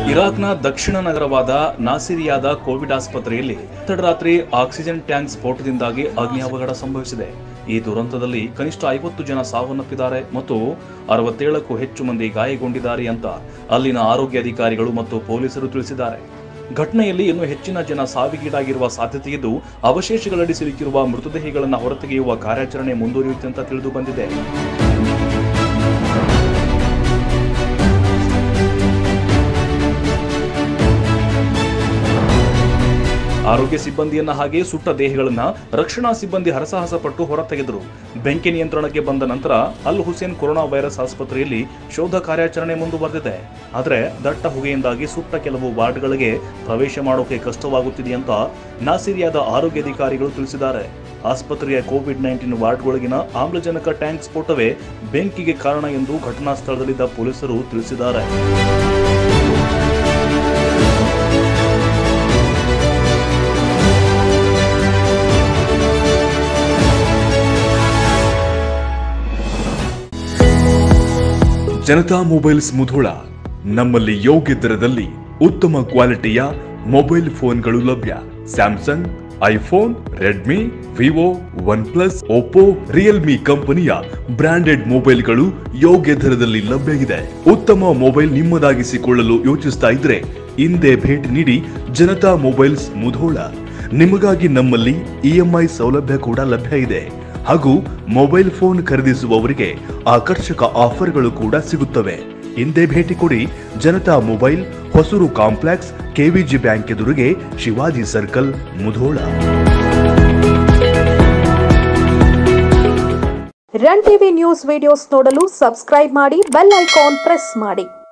ಇರಾಕ್ನ ದಕ್ಷಿಣ ನಗರವಾದ ನಾಸಿರಿಯಾದ ಕೋವಿಡ್ ಆಸ್ಪತ್ರೆಯಲ್ಲಿ ತಡರಾತ್ರಿ ಆಕ್ಸಿಜನ್ ಟ್ಯಾಂಕ್ ಸ್ಫೋಟದಿಂದಾಗಿ ಅಗ್ನಿ ಅವಘಡ ಸಂಭವಿಸಿದೆ ಈ ದುರಂತದಲ್ಲಿ ಕನಿಷ್ಠ ಐವತ್ತು ಜನ ಸಾವನ್ನಪ್ಪಿದ್ದಾರೆ ಮತ್ತು ಅರವತ್ತೇಳಕ್ಕೂ ಹೆಚ್ಚು ಮಂದಿ ಗಾಯಗೊಂಡಿದ್ದಾರೆ ಅಂತ ಅಲ್ಲಿನ ಆರೋಗ್ಯ ಅಧಿಕಾರಿಗಳು ಮತ್ತು ಪೊಲೀಸರು ತಿಳಿಸಿದ್ದಾರೆ ಘಟನೆಯಲ್ಲಿ ಇನ್ನೂ ಹೆಚ್ಚಿನ ಜನ ಸಾವಿಗೀಡಾಗಿರುವ ಸಾಧ್ಯತೆಯಿದ್ದು ಅವಶೇಷಗಳಡಿ ಸಿಲುಕಿರುವ ಮೃತದೇಹಗಳನ್ನು ಹೊರತೆಗೆಯುವ ಕಾರ್ಯಾಚರಣೆ ಮುಂದುವರಿಯುತ್ತೆ ಅಂತ ತಿಳಿದು ಬಂದಿದೆ ಆರೋಗ್ಯ ಸಿಬ್ಬಂದಿಯನ್ನ ಹಾಗೆ ಸುಟ್ಟ ದೇಹಗಳನ್ನ ರಕ್ಷಣಾ ಸಿಬ್ಬಂದಿ ಹರಸಾಹಸ ಪಟ್ಟು ಹೊರತೆಗೆದರು ಬೆಂಕಿ ನಿಯಂತ್ರಣಕ್ಕೆ ಬಂದ ನಂತರ ಅಲ್ ಹುಸೇನ್ ಕೊರೋನಾ ವೈರಸ್ ಆಸ್ಪತ್ರೆಯಲ್ಲಿ ಶೋಧ ಕಾರ್ಯಾಚರಣೆ ಮುಂದುವರೆದಿದೆ ಆದರೆ ದಟ್ಟ ಹೊಗೆಯಿಂದಾಗಿ ಸುಟ್ಟ ಕೆಲವು ವಾರ್ಡ್ಗಳಿಗೆ ಪ್ರವೇಶ ಮಾಡೋಕೆ ಕಷ್ಟವಾಗುತ್ತಿದೆ ಅಂತ ನಾಸಿರಿಯಾದ ಆರೋಗ್ಯ ಅಧಿಕಾರಿಗಳು ತಿಳಿಸಿದ್ದಾರೆ ಆಸ್ಪತ್ರೆಯ ಕೋವಿಡ್ ನೈನ್ಟೀನ್ ವಾರ್ಡ್ಗೊಳಗಿನ ಆಮ್ಲಜನಕ ಟ್ಯಾಂಕ್ ಸ್ಫೋಟವೇ ಬೆಂಕಿಗೆ ಕಾರಣ ಎಂದು ಘಟನಾ ಸ್ಥಳದಲ್ಲಿದ್ದ ಪೊಲೀಸರು ತಿಳಿಸಿದ್ದಾರೆ ಜನತಾ ಮೊಬೈಲ್ಸ್ ಮುಧೋಳ ನಮ್ಮಲ್ಲಿ ಯೋಗ್ಯ ದರದಲ್ಲಿ ಉತ್ತಮ ಕ್ವಾಲಿಟಿಯ ಮೊಬೈಲ್ ಫೋನ್ಗಳು ಲಭ್ಯ Samsung iPhone Redmi Vivo OnePlus Oppo Realme ಕಂಪನಿಯ ಬ್ರಾಂಡೆಡ್ ಮೊಬೈಲ್ಗಳು ಯೋಗ್ಯ ದರದಲ್ಲಿ ಲಭ್ಯ ಇದೆ ಉತ್ತಮ ಮೊಬೈಲ್ ನಿಮ್ಮದಾಗಿಸಿಕೊಳ್ಳಲು ಯೋಚಿಸ್ತಾ ಇದ್ರೆ ಹಿಂದೆ ಭೇಟಿ ನೀಡಿ ಜನತಾ ಮೊಬೈಲ್ಸ್ ಮುಧೋಳ ನಿಮಗಾಗಿ ನಮ್ಮಲ್ಲಿ ಇಎಂಐ ಸೌಲಭ್ಯ ಕೂಡ ಲಭ್ಯ ಇದೆ ಹಾಗೂ ಮೊಬೈಲ್ ಫೋನ್ ಖರೀದಿಸುವವರಿಗೆ ಆಕರ್ಷಕ ಆಫರ್ಗಳು ಕೂಡ ಸಿಗುತ್ತವೆ ಹಿಂದೆ ಭೇಟಿ ಕೊಡಿ Janata mobile Hosur complex KVG bank ಎದುರಿಗೆ Shivaji circle Mudhol run TV news videos ನೋಡಲು ಸಬ್ಸ್ಕ್ರೈಬ್ ಮಾಡಿ ಬೆಲ್ ಐಕಾನ್ ಪ್ರೆಸ್ ಮಾಡಿ